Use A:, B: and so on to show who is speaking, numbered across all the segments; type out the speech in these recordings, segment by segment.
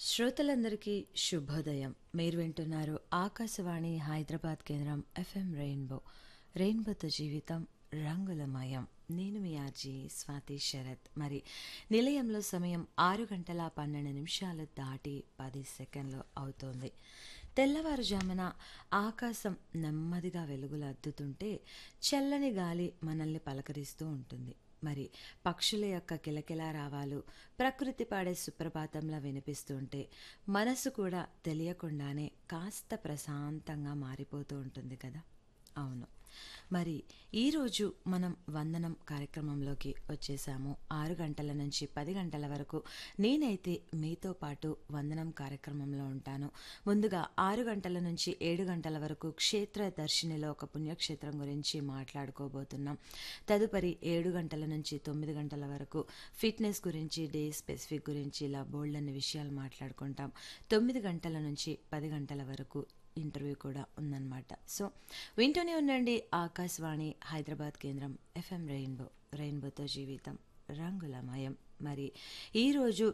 A: శ్రోతలందరికీ శుభోదయం మీరు వింటున్నారు ఆకాశవాణి హైదరాబాద్ కేంద్రం ఎఫ్ఎం రెయిన్బో రెయిన్బోతో జీవితం రంగులమయం నేను మీ ఆర్జీ స్వాతి శరత్ మరి నిలయంలో సమయం ఆరు గంటల పన్నెండు నిమిషాలు దాటి పది సెకండ్లు అవుతోంది తెల్లవారుజామున ఆకాశం నెమ్మదిగా వెలుగులు అద్దుతుంటే చల్లని గాలి మనల్ని పలకరిస్తూ ఉంటుంది మరి పక్షుల యొక్క కిలకిలా రావాలు ప్రకృతి పాడే సుప్రభాతంలా వినిపిస్తుంటే మనసు కూడా తెలియకుండానే కాస్త ప్రశాంతంగా మారిపోతూ ఉంటుంది కదా అవును మరి ఈరోజు మనం వందనం కార్యక్రమంలోకి వచ్చేసాము ఆరు గంటల నుంచి పది గంటల వరకు నేనైతే మీతో పాటు వందనం కార్యక్రమంలో ఉంటాను ముందుగా ఆరు గంటల నుంచి ఏడు గంటల వరకు క్షేత్ర దర్శినిలో ఒక పుణ్యక్షేత్రం గురించి మాట్లాడుకోబోతున్నాం తదుపరి ఏడు గంటల నుంచి తొమ్మిది గంటల వరకు ఫిట్నెస్ గురించి డే స్పెసిఫిక్ గురించి ఇలా బోల్డ్ అనే విషయాలు మాట్లాడుకుంటాం తొమ్మిది గంటల నుంచి పది గంటల వరకు ఇంటర్వ్యూ కూడా ఉందన్నమాట సో వింటూనే ఉండండి ఆకాశవాణి హైదరాబాద్ కేంద్రం ఎఫ్ఎం రెయిన్బో రెయిన్బోతో జీవితం రంగులమయం మరి ఈరోజు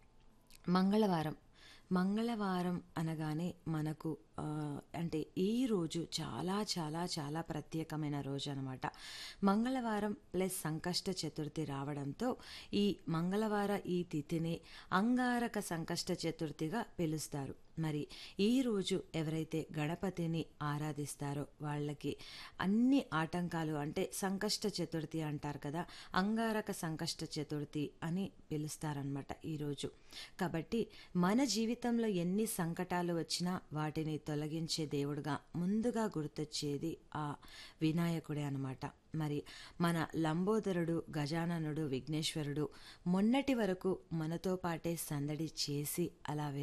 A: మంగళవారం మంగళవారం అనగానే మనకు ఆ, అంటే ఈ రోజు చాలా చాలా చాలా ప్రత్యేకమైన రోజు అనమాట మంగళవారం ప్లస్ సంకష్ట చతుర్థి రావడంతో ఈ మంగళవార ఈ తిథిని అంగారక సంకష్ట చతుర్థిగా పిలుస్తారు మరి ఈ రోజు ఎవరైతే గణపతిని ఆరాధిస్తారో వాళ్ళకి అన్ని ఆటంకాలు అంటే సంకష్ట చతుర్థి అంటారు కదా అంగారక సంకష్ట చతుర్థి అని పిలుస్తారనమాట ఈరోజు కాబట్టి మన జీవితంలో ఎన్ని సంకటాలు వచ్చినా వాటిని తొలగించే దేవుడుగా ముందుగా గుర్తొచ్చేది ఆ వినాయకుడే అనమాట మరి మన లంబోదరుడు గజాననుడు విఘ్నేశ్వరుడు మొన్నటి వరకు మనతో పాటే సందడి చేసి అలా